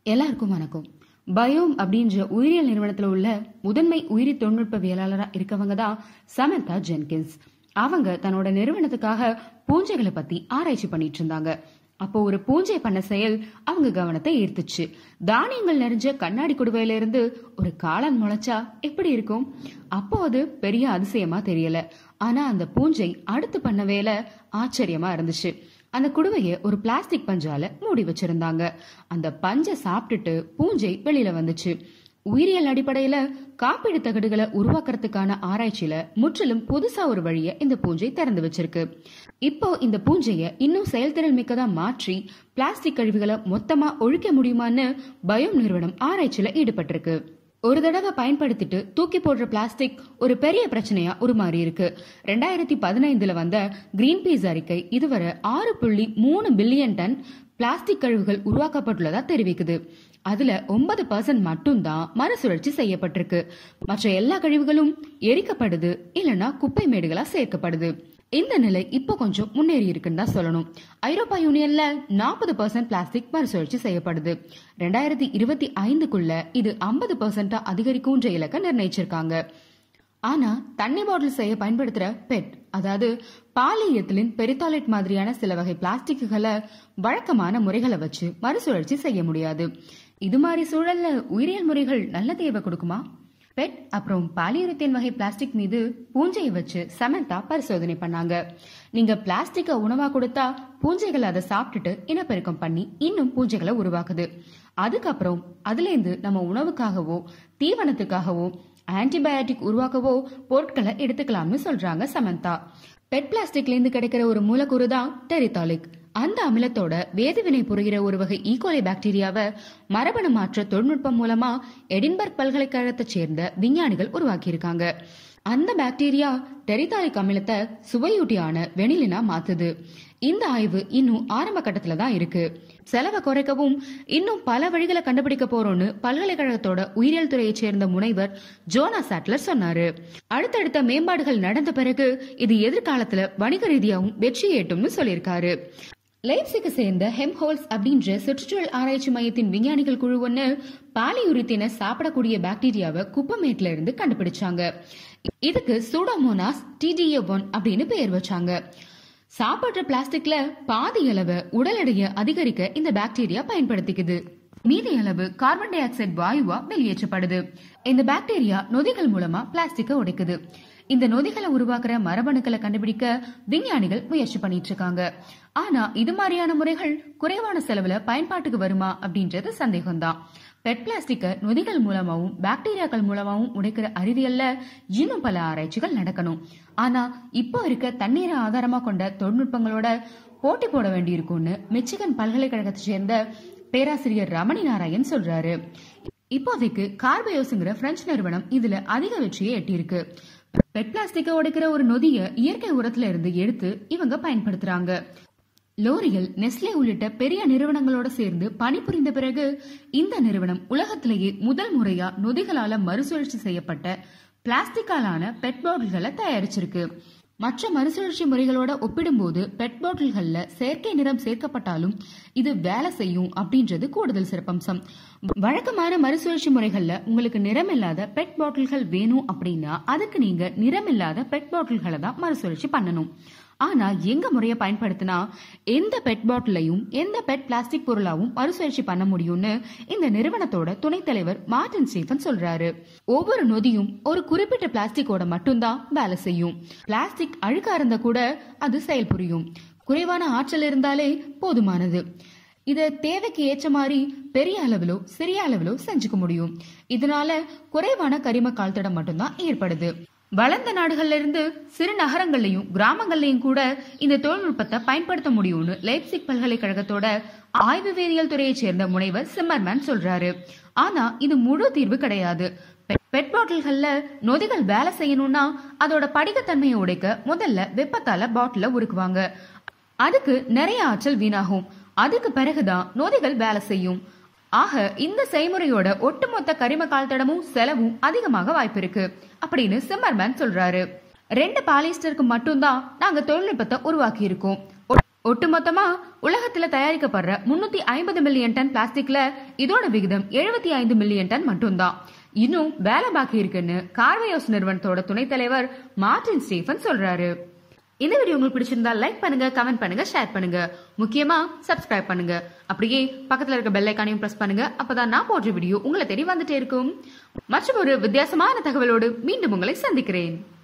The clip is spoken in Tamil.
எல்லாருக்கும் வணக்கம் பயோம் அப்படின்ற உயிரியல் நிறுவனத்துல உள்ள முதன்மை உயிரி தொழில்நுட்பவியலாளரா இருக்கவங்க தான் சமந்தா ஜென்கின்ஸ் அவங்க தன்னோட நிறுவனத்துக்காக பூஞ்சைகளை பத்தி ஆராய்ச்சி பண்ணிட்டு இருந்தாங்க அப்போ ஒரு பூஞ்சை பண்ண செயல் அவங்க கவனத்தை ஈர்த்துச்சு தானியங்கள் நிறைஞ்ச கண்ணாடி குடுவையில இருந்து ஒரு காளான் முளைச்சா எப்படி இருக்கும் அப்போ அது பெரிய அதிசயமா தெரியல ஆனா அந்த பூஞ்சை அடுத்து பண்ண வேலை ஆச்சரியமா இருந்துச்சு அந்த குடுவைய ஒரு பிளாஸ்டிக் பஞ்சால மூடி வச்சிருந்தாங்க அந்த பஞ்சை சாப்பிட்டுட்டு பூஞ்சை வெளியில வந்துச்சு உயிரியல் அடிப்படையில காப்பீடு தகடுகளை உருவாக்குறதுக்கான ஆராய்ச்சியில முற்றிலும் புதுசா ஒரு வழிய இந்த பூஞ்சை திறந்து வச்சிருக்கு இப்போ இந்த பூஞ்சைய இன்னும் செயல்திறன் மிக்கதா மாற்றி பிளாஸ்டிக் கழிவுகளை மொத்தமா ஒழிக்க முடியுமான்னு பயோம் நிறுவனம் ஆராய்ச்சியில ஈடுபட்டிருக்கு ஒரு தடவை பயன்படுத்திட்டு தூக்கி போடுற பிளாஸ்டிக் ஒரு பெரிய பிரச்சனையா உருமாறி இருக்கு ரெண்டாயிரத்தி பதினைந்துல வந்த கிரீன் பீஸ் அறிக்கை இதுவரை ஆறு புள்ளி மூணு பில்லியன் டன் பிளாஸ்டிக் கழிவுகள் உருவாக்கப்பட்டுள்ளதா தெரிவிக்குது அதுல ஒன்பது பர்சன்ட் மட்டும்தான் மறுசுழற்சி செய்யப்பட்டிருக்கு மற்ற எல்லா கழிவுகளும் எரிக்கப்படுது இல்லனா குப்பை மேடுகளா சேர்க்கப்படுது இந்த நிலை இப்போ கொஞ்சம் முன்னேறி இருக்குன்னு தான் சொல்லணும் ஐரோப்பா யூனியன்ல நாற்பது பர்சன்ட் பிளாஸ்டிக் மறுசுழற்சி செய்யப்படுது ரெண்டாயிரத்தி இருபத்தி ஐந்துக்குள்ள இது ஐம்பது பர்சன்டா அதிகரிக்கும்ன்ற இலக்க நிர்ணயிச்சிருக்காங்க ஆனா தண்ணி பாட்டில் செய்ய பயன்படுத்துற பெட் அதாவது பாலியத்திலின் பெரித்தாலேட் மாதிரியான சில வகை பிளாஸ்டிக்குகளை வழக்கமான முறைகளை வச்சு மறுசுழற்சி செய்ய முடியாது இது மாதிரி சூழல்ல உயிரியல் முறைகள் நல்ல தேவை கொடுக்குமா பெட் அப்புறம் பாலியுரத்தேன் வகை பிளாஸ்டிக் மீது பூஞ்சையை வச்சு சமந்தா பரிசோதனை பண்ணாங்க நீங்க பிளாஸ்டிக்க உணவா கொடுத்தா பூஞ்சைகள் அதை சாப்பிட்டுட்டு இனப்பெருக்கம் பண்ணி இன்னும் பூஞ்சைகளை உருவாக்குது அதுக்கப்புறம் அதுல இருந்து நம்ம உணவுக்காகவோ தீவனத்துக்காகவோ ஆன்டிபயாட்டிக் உருவாக்கவோ பொருட்களை எடுத்துக்கலாம்னு சொல்றாங்க சமந்தா பெட் பிளாஸ்டிக்ல இருந்து கிடைக்கிற ஒரு மூலக்கூறு தான் டெரித்தாலிக் அந்த அமிலத்தோட வேதிவினை புரிகிற ஒரு வகை ஈகோலை பாக்டீரியாவை மரபணு மாற்ற தொழில்நுட்பம் மூலமா எடின்பர்க் பல்கலைக்கழகத்தை சேர்ந்த விஞ்ஞானிகள் உருவாக்கியிருக்காங்க அந்த பாக்டீரியா டெரித்தாலிக் அமிலத்தை சுவையூட்டியான வெனிலினா மாத்துது இந்த ஆய்வு இன்னும் ஆரம்ப கட்டத்துல தான் இருக்கு செலவை குறைக்கவும் இன்னும் பல வழிகளை கண்டுபிடிக்க போறோம்னு பல்கலைக்கழகத்தோட உயிரியல் துறையை சேர்ந்த முனைவர் ஜோனா சாட்லர் சொன்னாரு அடுத்தடுத்த மேம்பாடுகள் நடந்த பிறகு இது எதிர்காலத்துல வணிக ரீதியாகவும் வெற்றி ஏட்டும்னு சொல்லியிருக்காரு லைப்சிக்கு சேர்ந்த ஹெம்ஹோல்ஸ் அப்படின்ற சுற்றுச்சூழல் ஆராய்ச்சி மையத்தின் விஞ்ஞானிகள் குழு ஒன்னு பாலியுரித்தின சாப்பிடக்கூடிய பாக்டீரியாவை குப்பமேட்ல இருந்து கண்டுபிடிச்சாங்க இதுக்கு சூடோமோனாஸ் டிடிஏ ஒன் அப்படின்னு பெயர் வச்சாங்க சாப்பிடுற பிளாஸ்டிக்ல பாதி அளவை உடல் எடையை அதிகரிக்க இந்த பாக்டீரியா பயன்படுத்திக்குது மீதி அளவு கார்பன் டை ஆக்சைடு வாயுவா வெளியேற்றப்படுது இந்த பாக்டீரியா நொதிகள் மூலமா பிளாஸ்டிக்கை உடைக்குது இந்த நொதிகளை உருவாக்குற மரபணுக்களை கண்டுபிடிக்க விஞ்ஞானிகள் முயற்சி பண்ணிட்டு இருக்காங்க ஆனா இது மாதிரியான முறைகள் குறைவான செலவுல பயன்பாட்டுக்கு வருமா அப்படின்றது சந்தேகம்தான் பெட் பிளாஸ்டிக்க நொதிகள் மூலமாவும் பாக்டீரியாக்கள் மூலமாவும் உடைக்கிற அறிவியல்ல இன்னும் பல ஆராய்ச்சிகள் நடக்கணும் ஆனா இப்போ இருக்க தண்ணீரை ஆதாரமா கொண்ட தொழில்நுட்பங்களோட போட்டி போட வேண்டியிருக்கும்னு மிச்சிகன் பல்கலைக்கழகத்தை சேர்ந்த பேராசிரியர் ரமணி நாராயண் சொல்றாரு இப்போதைக்கு கார்பயோஸ்ங்கிற பிரெஞ்சு நிறுவனம் இதுல அதிக வெற்றியை எட்டியிருக்கு பெட் பிளாஸ்டிக்கை உடைக்கிற ஒரு நொதிய இயற்கை உரத்துல இருந்து எடுத்து இவங்க பயன்படுத்துறாங்க லோரியல் நெஸ்லே உள்ளிட்ட பெரிய நிறுவனங்களோட சேர்ந்து பணிபுரிந்த பிறகு இந்த நிறுவனம் உலகத்திலேயே முதல் முறையா நொதிகளால மறுசுழற்சி செய்யப்பட்ட பிளாஸ்டிக்காலான பெட் பாட்டில்களை தயாரிச்சிருக்கு மற்ற மறுசுழற்சி முறைகளோட ஒப்பிடும்போது பெட் பாட்டில்கள்ல செயற்கை நிறம் சேர்க்கப்பட்டாலும் இது வேலை செய்யும் அப்படின்றது கூடுதல் சிறப்பம்சம் வழக்கமான மறுசுழற்சி முறைகள்ல உங்களுக்கு நிறமில்லாத பெட் பாட்டில்கள் வேணும் அப்படின்னா அதுக்கு நீங்க நிறமில்லாத பெட் பாட்டில்களை தான் மறுசுழற்சி பண்ணணும் ஆனா எங்க முறைய பயன்படுத்தினா எந்த பெட் பாட்டிலையும் எந்த பெட் பிளாஸ்டிக் பொருளாவும் மறுசுழற்சி பண்ண முடியும்னு இந்த நிறுவனத்தோட துணைத் தலைவர் மார்டின் ஸ்டீஃபன் சொல்றாரு ஒவ்வொரு நொதியும் ஒரு குறிப்பிட்ட பிளாஸ்டிக்கோட மட்டும்தான் வேலை செய்யும் பிளாஸ்டிக் அழுக்கா இருந்தா கூட அது செயல்புரியும் குறைவான ஆற்றல் இருந்தாலே போதுமானது இத தேவைக்கு ஏற்ற மாதிரி பெரிய அளவிலோ சிறிய அளவிலோ செஞ்சுக்க முடியும் இதனால குறைவான கரிம கால்தடம் மட்டும்தான் ஏற்படுது வளர்ந்த நாடுகள்ல இருந்து சிறு நகரங்கள்லயும் கிராமங்கள்லயும் கூட இந்த தொழில்நுட்பத்தை பயன்படுத்த முடியும்னு லைப்சிக் பல்கலைக்கழகத்தோட ஆய்வு வேதியியல் துறையை சேர்ந்த முனைவர் சிம்மர்மேன் சொல்றாரு ஆனா இது முழு தீர்வு கிடையாது பெட் பாட்டில்கள்ல நொதிகள் வேலை செய்யணும்னா அதோட படிகத்தன்மையை உடைக்க முதல்ல வெப்பத்தால பாட்டில உருக்குவாங்க அதுக்கு நிறைய ஆற்றல் வீணாகும் அதுக்கு பிறகுதான் நொதிகள் வேலை செய்யும் ஆக இந்த செய்முறையோட ஒட்டுமொத்த கரிம கால்தடமும் செலவும் அதிகமாக வாய்ப்பு இருக்கு அப்படின்னு சிம்மர்மேன் சொல்றாரு ரெண்டு பாலிஸ்டருக்கு மட்டும்தான் நாங்க தொழில்நுட்பத்தை உருவாக்கி இருக்கோம் ஒட்டுமொத்தமா உலகத்துல தயாரிக்கப்படுற முன்னூத்தி ஐம்பது மில்லியன் டன் பிளாஸ்டிக்ல இதோட விகிதம் எழுபத்தி ஐந்து மில்லியன் டன் மட்டும்தான் இன்னும் வேலை பாக்கி இருக்குன்னு கார்வையோஸ் நிறுவனத்தோட துணைத் தலைவர் மார்டின் ஸ்டீஃபன் சொல்றாரு இந்த வீடியோ உங்களுக்கு பிடிச்சிருந்தா லைக் பண்ணுங்க கமெண்ட் பண்ணுங்க ஷேர் பண்ணுங்க முக்கியமா சப்ஸ்கிரைப் பண்ணுங்க அப்படியே பக்கத்துல இருக்க பெல் ஐக்கானையும் பிரஸ் பண்ணுங்க அப்பதான் நான் போடுற வீடியோ உங்களை தேடி வந்துட்டே இருக்கும் மற்றும் ஒரு வித்தியாசமான தகவலோடு மீண்டும் உங்களை சந்திக்கிறேன்